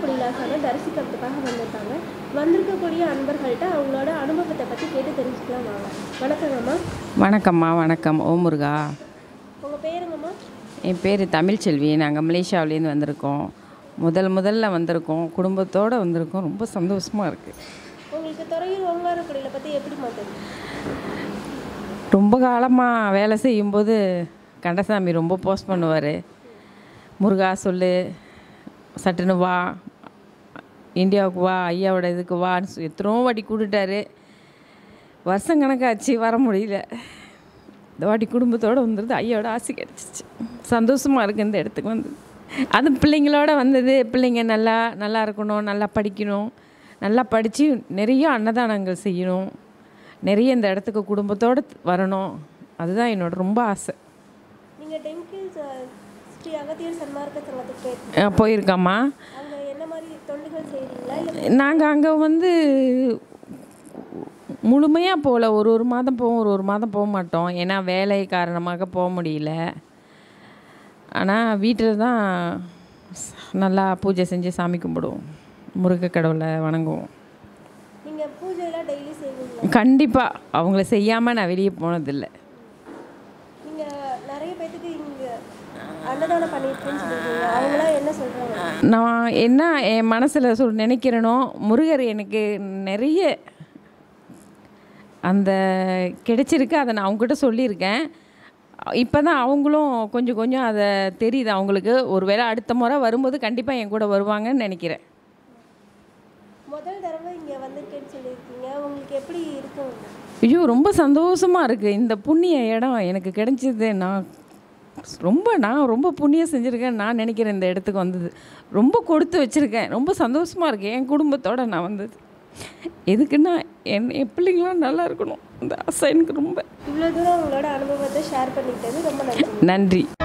குடிலாசான தரிசிக்கிறதுக்காக வந்திருக்காங்க வந்திருக்கக்கூடிய அன்பர்கள்ட்ட அவங்களோட அனுபவத்தை பற்றி கேட்டு தெரிஞ்சுக்கலாம் வாங்க வணக்கங்கம்மா வணக்கம்மா வணக்கம் ஓ முருகா உங்கள் பேருங்கம்மா என் பேர் தமிழ்ச்செல்வி நாங்கள் மலேசியாவிலேருந்து வந்திருக்கோம் முதல் முதல்ல வந்திருக்கோம் குடும்பத்தோடு வந்திருக்கோம் ரொம்ப சந்தோஷமாக இருக்குது உங்களுக்கு துறையூர் ஓங்காரக்குடியில் பற்றி எப்படி மாட்டேன் ரொம்ப காலமாக வேலை செய்யும்போது கண்டசாமி ரொம்ப போஸ்ட் பண்ணுவார் முருகா சொல்லு சட்டுன்னு வா இந்தியாவுக்கு வா ஐயாவோட இதுக்கு வான்னு சொல்லி எத்தனோ வாட்டி கூப்பிட்டுட்டாரு வருஷம் கணக்காச்சு வர முடியல இந்த வாட்டி குடும்பத்தோடு வந்துடுது ஐயாவோட ஆசை கிடச்சிச்சு சந்தோஷமாக இருக்குது இந்த இடத்துக்கு வந்து அது பிள்ளைங்களோட வந்தது பிள்ளைங்க நல்லா நல்லா இருக்கணும் நல்லா படிக்கணும் நல்லா படித்து நிறைய அன்னதானங்கள் செய்யணும் நிறைய இந்த இடத்துக்கு குடும்பத்தோடு வரணும் அதுதான் என்னோட ரொம்ப ஆசை நீங்கள் டெங்கில்ஸ் ஸ்ரீ அகத்தியர் சன்மார்க்க சங்கத்துக்கு போய் அஹ் போயிருக்கோம்மா அங்கே என்ன மாதிரி தொண்டுகள் செய்கிறீங்களா இல்லை நாங்கள் அங்கே வந்து முழுமையாக போகல ஒரு ஒரு மாதம் போவோம் ஒரு ஒரு மாதம் போக மாட்டோம் ஏன்னா வேலை காரணமாக போக முடியல ஆனால் வீட்டில் தான் நல்லா பூஜை செஞ்சு சாமி கும்பிடுவோம் முருக கடவுளை வணங்குவோம் நீங்கள் பூஜையெல்லாம் டெய்லி செய்வீங்களா கண்டிப்பாக அவங்கள செய்யாமல் நான் வெளியே போனதில்லை நீங்கள் நிறைய பேத்துக்கு இங்கே அன்னதானம் பண்ணியிருக்கேன்னு சொல்லியிருக்கீங்க அவங்களாம் என்ன சொல்கிறாங்க நான் என்ன என் மனசில் சொல் நினைக்கிறேனோ முருகர் எனக்கு நிறைய அந்த கிடைச்சிருக்கு அதை நான் அவங்ககிட்ட சொல்லியிருக்கேன் இப்போ தான் அவங்களும் கொஞ்சம் கொஞ்சம் அதை தெரியுது அவங்களுக்கு ஒருவேளை அடுத்த முறை வரும்போது கண்டிப்பாக என் கூட வருவாங்கன்னு நினைக்கிறேன் முதல் தடவை இங்கே வந்திருக்கேன்னு சொல்லியிருக்கீங்க உங்களுக்கு எப்படி இருக்கும் ஐயோ ரொம்ப சந்தோஷமாக இருக்குது இந்த புண்ணிய இடம் எனக்கு கிடைச்சது நான் ரொம்ப நான் ரொம்ப புண்ணியம் செஞ்சுருக்கேன் நான் நினைக்கிறேன் இந்த இடத்துக்கு வந்தது ரொம்ப கொடுத்து வச்சுருக்கேன் ரொம்ப சந்தோஷமாக இருக்கேன் என் குடும்பத்தோடு நான் வந்தது எதுக்குன்னா என் என் பிள்ளைங்களாம் நல்லா இருக்கணும் அந்த ஆசை எனக்கு ரொம்ப இவ்வளோ தூரம் உங்களோட அனுபவத்தை ஷேர் பண்ணிக்கிட்டது ரொம்ப நன்றி நன்றி